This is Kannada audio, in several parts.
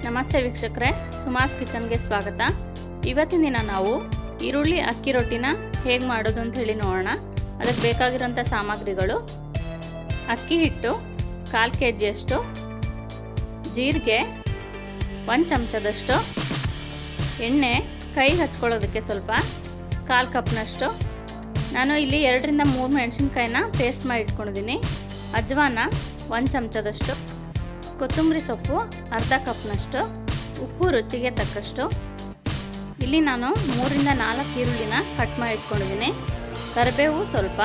ನಮಸ್ತೆ ವೀಕ್ಷಕರೇ ಸುಮಾಸ್ ಕಿಚನ್ಗೆ ಸ್ವಾಗತ ಇವತ್ತಿನ ದಿನ ನಾವು ಈರುಳ್ಳಿ ಅಕ್ಕಿ ರೊಟ್ಟಿನ ಹೇಗೆ ಮಾಡೋದು ಅಂತ ಹೇಳಿ ನೋಡೋಣ ಅದಕ್ಕೆ ಬೇಕಾಗಿರೋಂಥ ಸಾಮಗ್ರಿಗಳು ಅಕ್ಕಿ ಹಿಟ್ಟು ಕಾಲು ಕೆ ಜಿಯಷ್ಟು ಜೀರಿಗೆ ಒಂದು ಚಮಚದಷ್ಟು ಎಣ್ಣೆ ಕೈ ಹಚ್ಕೊಳ್ಳೋದಕ್ಕೆ ಸ್ವಲ್ಪ ಕಾಲು ಕಪ್ನಷ್ಟು ನಾನು ಇಲ್ಲಿ ಎರಡರಿಂದ ಮೂರು ಮೆಣಸಿನ್ಕಾಯಿನ ಪೇಸ್ಟ್ ಮಾಡಿ ಇಟ್ಕೊಂಡಿದ್ದೀನಿ ಅಜ್ವಾನ ಒಂದು ಚಮಚದಷ್ಟು ಕೊತ್ತಂಬರಿ ಸೊಪ್ಪು ಅರ್ಧ ಕಪ್ನಷ್ಟು ಉಪ್ಪು ರುಚಿಗೆ ತಕ್ಕಷ್ಟು ಇಲ್ಲಿ ನಾನು ಮೂರಿಂದ ನಾಲ್ಕು ಈರುಳ್ಳಿನ ಕಟ್ ಮಾಡಿ ಇಟ್ಕೊಂಡಿದ್ದೀನಿ ಕರಿಬೇವು ಸ್ವಲ್ಪ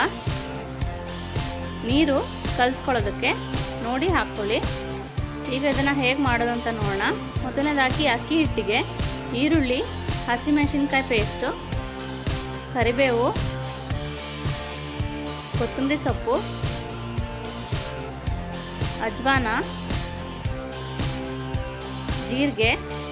ನೀರು ಕಲಿಸ್ಕೊಳ್ಳೋದಕ್ಕೆ ನೋಡಿ ಹಾಕ್ಕೊಳ್ಳಿ ಈಗ ಇದನ್ನು ಹೇಗೆ ಮಾಡೋದು ಅಂತ ನೋಡೋಣ ಮೊದಲನೇದಾಗಿ ಅಕ್ಕಿ ಹಿಟ್ಟಿಗೆ ಈರುಳ್ಳಿ ಹಸಿಮೆಣಸಿನ್ಕಾಯಿ ಪೇಸ್ಟು ಕರಿಬೇವು ಕೊತ್ತಂಬರಿ ಸೊಪ್ಪು ಅಜ್ವಾನ ಜೀರಿಗೆ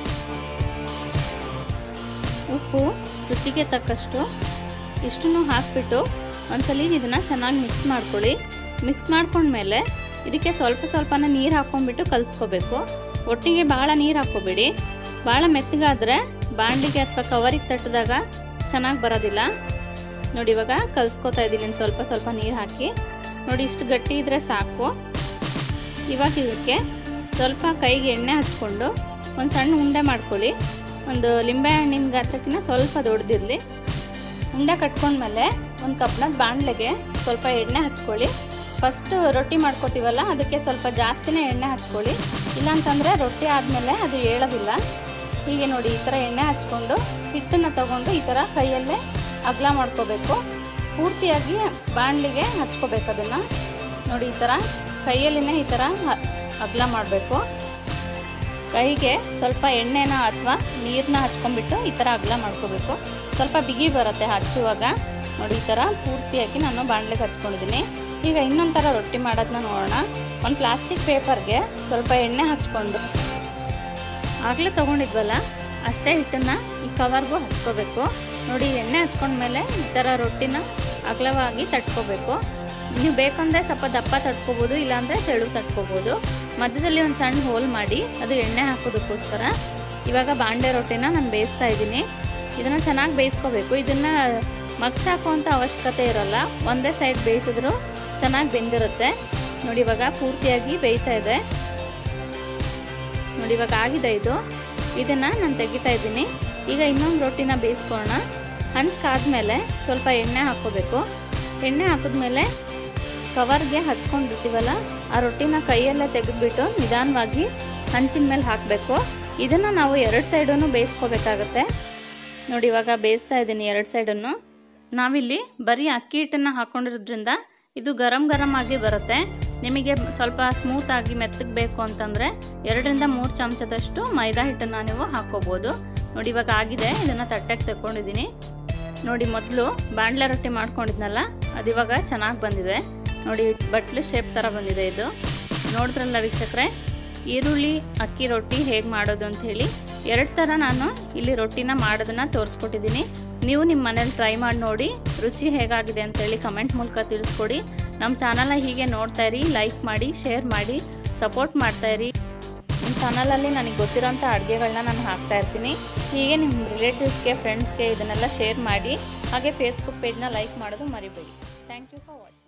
ಉಪ್ಪು ರುಚಿಗೆ ತಕ್ಕಷ್ಟು ಇಷ್ಟನ್ನು ಹಾಕಿಬಿಟ್ಟು ಒಂದ್ಸಲಿ ಇದನ್ನು ಚೆನ್ನಾಗಿ ಮಿಕ್ಸ್ ಮಾಡ್ಕೊಳ್ಳಿ ಮಿಕ್ಸ್ ಮಾಡ್ಕೊಂಡ್ಮೇಲೆ ಇದಕ್ಕೆ ಸ್ವಲ್ಪ ಸ್ವಲ್ಪನ ನೀರು ಹಾಕ್ಕೊಂಡ್ಬಿಟ್ಟು ಕಲಿಸ್ಕೋಬೇಕು ಒಟ್ಟಿಗೆ ಭಾಳ ನೀರು ಹಾಕ್ಕೋಬೇಡಿ ಭಾಳ ಮೆತ್ತಗಾದರೆ ಬಾಣಲಿಗೆ ಅಥವಾ ಕವರಿಗೆ ತಟ್ಟಿದಾಗ ಚೆನ್ನಾಗಿ ಬರೋದಿಲ್ಲ ನೋಡಿ ಇವಾಗ ಕಲಿಸ್ಕೊತಾ ಇದ್ದೀನಿ ಸ್ವಲ್ಪ ಸ್ವಲ್ಪ ನೀರು ಹಾಕಿ ನೋಡಿ ಇಷ್ಟು ಗಟ್ಟಿ ಇದ್ದರೆ ಸಾಕು ಇವಾಗ ಇದಕ್ಕೆ ಸ್ವಲ್ಪ ಕೈಗೆ ಎಣ್ಣೆ ಹಚ್ಕೊಂಡು ಒಂದು ಸಣ್ಣ ಉಂಡೆ ಮಾಡ್ಕೊಳ್ಳಿ ಒಂದು ಲಿಂಬೆ ಹಣ್ಣಿನ ಗಾತ್ರಕ್ಕಿಂತ ಸ್ವಲ್ಪ ದೊಡ್ಡದಿರಲಿ ಉಂಡೆ ಕಟ್ಕೊಂಡ್ಮೇಲೆ ಒಂದು ಕಪ್ನದ ಬಾಣಲೆಗೆ ಸ್ವಲ್ಪ ಎಣ್ಣೆ ಹಚ್ಕೊಳ್ಳಿ ಫಸ್ಟ್ ರೊಟ್ಟಿ ಮಾಡ್ಕೋತೀವಲ್ಲ ಅದಕ್ಕೆ ಸ್ವಲ್ಪ ಜಾಸ್ತಿನೇ ಎಣ್ಣೆ ಹಚ್ಕೊಳ್ಳಿ ಇಲ್ಲಾಂತಂದರೆ ರೊಟ್ಟಿ ಆದಮೇಲೆ ಅದು ಏಳೋದಿಲ್ಲ ಹೀಗೆ ನೋಡಿ ಈ ಥರ ಎಣ್ಣೆ ಹಚ್ಕೊಂಡು ಹಿಟ್ಟನ್ನು ತಗೊಂಡು ಈ ಥರ ಕೈಯಲ್ಲೇ ಅಗಲ ಮಾಡ್ಕೋಬೇಕು ಪೂರ್ತಿಯಾಗಿ ಬಾಣಲಿಗೆ ಹಚ್ಕೋಬೇಕು ಅದನ್ನು ನೋಡಿ ಈ ಥರ ಕೈಯಲ್ಲಿನೇ ಈ ಥರ ಅಗಲ ಮಾಡಬೇಕು ಕೈಗೆ ಸ್ವಲ್ಪ ಎಣ್ಣೆನ ಅಥವಾ ನೀರನ್ನ ಹಚ್ಕೊಂಡ್ಬಿಟ್ಟು ಈ ಥರ ಅಗಲ ಮಾಡ್ಕೋಬೇಕು ಸ್ವಲ್ಪ ಬಿಗಿ ಬರುತ್ತೆ ಹಚ್ಚುವಾಗ ನೋಡಿ ಈ ಥರ ಪೂರ್ತಿಯಾಗಿ ನಾನು ಬಾಣಲೆಗೆ ಹಚ್ಕೊಂಡಿದ್ದೀನಿ ಈಗ ಇನ್ನೊಂದು ಥರ ರೊಟ್ಟಿ ಮಾಡೋದನ್ನ ನೋಡೋಣ ಒಂದು ಪ್ಲಾಸ್ಟಿಕ್ ಪೇಪರ್ಗೆ ಸ್ವಲ್ಪ ಎಣ್ಣೆ ಹಚ್ಕೊಂಡು ಆಗಲೇ ತೊಗೊಂಡಿದ್ವಲ್ಲ ಅಷ್ಟೇ ಹಿಟ್ಟನ್ನು ಈ ಕವರ್ಗೂ ಹಚ್ಕೋಬೇಕು ನೋಡಿ ಎಣ್ಣೆ ಹಚ್ಕೊಂಡ್ಮೇಲೆ ಈ ಥರ ರೊಟ್ಟಿನ ಅಗಲವಾಗಿ ತಟ್ಕೋಬೇಕು ನೀವು ಬೇಕಂದರೆ ಸ್ವಲ್ಪ ದಪ್ಪ ತಟ್ಕೋಬೋದು ಇಲ್ಲಾಂದರೆ ತೆಳು ತಟ್ಕೋಬೋದು ಮಧ್ಯದಲ್ಲಿ ಒಂದು ಸಣ್ಣ ಹೋಲ್ ಮಾಡಿ ಅದು ಎಣ್ಣೆ ಹಾಕೋದಕ್ಕೋಸ್ಕರ ಇವಾಗ ಬಾಂಡೆ ರೊಟ್ಟಿನ ನಾನು ಬೇಯಿಸ್ತಾ ಇದ್ದೀನಿ ಇದನ್ನು ಚೆನ್ನಾಗಿ ಬೇಯಿಸ್ಕೋಬೇಕು ಇದನ್ನು ಮಗ್ಚ್ ಹಾಕುವಂಥ ಅವಶ್ಯಕತೆ ಇರೋಲ್ಲ ಒಂದೇ ಸೈಡ್ ಬೇಯಿಸಿದ್ರು ಚೆನ್ನಾಗಿ ಬೆಂದಿರುತ್ತೆ ನೋಡಿ ಇವಾಗ ಪೂರ್ತಿಯಾಗಿ ಬೇಯ್ತಾ ಇದೆ ನೋಡಿ ಇವಾಗ ಆಗಿದೆ ಇದು ಇದನ್ನು ನಾನು ತೆಗಿತಾ ಇದ್ದೀನಿ ಈಗ ಇನ್ನೊಂದು ರೊಟ್ಟಿನ ಬೇಯಿಸ್ಕೊಳ್ಳೋಣ ಹಂಚ್ಕಾದ್ಮೇಲೆ ಸ್ವಲ್ಪ ಎಣ್ಣೆ ಹಾಕ್ಕೋಬೇಕು ಎಣ್ಣೆ ಹಾಕಿದ್ಮೇಲೆ ಕವರ್ಗೆ ಹಚ್ಕೊಂಡಿರ್ತೀವಲ್ಲ ಆ ರೊಟ್ಟಿನ ಕೈಯಲ್ಲೇ ತೆಗೆದುಬಿಟ್ಟು ನಿಧಾನವಾಗಿ ಹಂಚಿನ ಮೇಲೆ ಹಾಕಬೇಕು ಇದನ್ನು ನಾವು ಎರಡು ಸೈಡನ್ನು ಬೇಯಿಸ್ಕೋಬೇಕಾಗತ್ತೆ ನೋಡಿ ಇವಾಗ ಬೇಯಿಸ್ತಾ ಇದ್ದೀನಿ ಎರಡು ಸೈಡನ್ನು ನಾವಿಲ್ಲಿ ಬರೀ ಅಕ್ಕಿ ಹಿಟ್ಟನ್ನು ಹಾಕ್ಕೊಂಡಿರೋದ್ರಿಂದ ಇದು ಗರಂ ಗರಂ ಆಗಿ ಬರುತ್ತೆ ನಿಮಗೆ ಸ್ವಲ್ಪ ಸ್ಮೂತಾಗಿ ಮೆತ್ತಗೆ ಬೇಕು ಅಂತಂದರೆ ಎರಡರಿಂದ ಮೂರು ಚಮಚದಷ್ಟು ಮೈದಾ ಹಿಟ್ಟನ್ನು ನೀವು ಹಾಕ್ಕೋಬೋದು ನೋಡಿ ಇವಾಗ ಆಗಿದೆ ಇದನ್ನು ತಟ್ಟೆಗೆ ತಗೊಂಡಿದ್ದೀನಿ ನೋಡಿ ಮೊದಲು ಬಾಣಲೆ ರೊಟ್ಟಿ ಮಾಡ್ಕೊಂಡಿದ್ನಲ್ಲ ಅದು ಇವಾಗ ಚೆನ್ನಾಗಿ ಬಂದಿದೆ ನೋಡಿ ಬಟ್ಲು ಶೇಪ್ ಥರ ಬಂದಿದೆ ಇದು ನೋಡಿದ್ರಲ್ಲ ವೀಕ್ಷಕರೇ ಈರುಳ್ಳಿ ಅಕ್ಕಿ ರೊಟ್ಟಿ ಹೇಗೆ ಮಾಡೋದು ಅಂತ ಹೇಳಿ ಎರಡು ಥರ ನಾನು ಇಲ್ಲಿ ರೊಟ್ಟಿನ ಮಾಡೋದನ್ನು ತೋರಿಸ್ಕೊಟ್ಟಿದ್ದೀನಿ ನೀವು ನಿಮ್ಮ ಮನೇಲಿ ಟ್ರೈ ಮಾಡಿ ನೋಡಿ ರುಚಿ ಹೇಗಾಗಿದೆ ಅಂತೇಳಿ ಕಮೆಂಟ್ ಮೂಲಕ ತಿಳಿಸ್ಕೊಡಿ ನಮ್ಮ ಚಾನಲ್ನ ಹೀಗೆ ನೋಡ್ತಾ ಇರಿ ಲೈಕ್ ಮಾಡಿ ಶೇರ್ ಮಾಡಿ ಸಪೋರ್ಟ್ ಮಾಡ್ತಾ ಇರಿ ನಿಮ್ಮ ಚಾನಲಲ್ಲಿ ನನಗೆ ಗೊತ್ತಿರೋಂಥ ಅಡುಗೆಗಳನ್ನ ನಾನು ಹಾಕ್ತಾ ಇರ್ತೀನಿ ಹೀಗೆ ನಿಮ್ಮ ರಿಲೇಟಿವ್ಸ್ಗೆ ಫ್ರೆಂಡ್ಸ್ಗೆ ಇದನ್ನೆಲ್ಲ ಶೇರ್ ಮಾಡಿ ಹಾಗೆ ಫೇಸ್ಬುಕ್ ಪೇಜ್ನ ಲೈಕ್ ಮಾಡೋದು ಮರಿಬೇಡಿ ಥ್ಯಾಂಕ್ ಯು ಫಾರ್ ವಾಚಿಂಗ್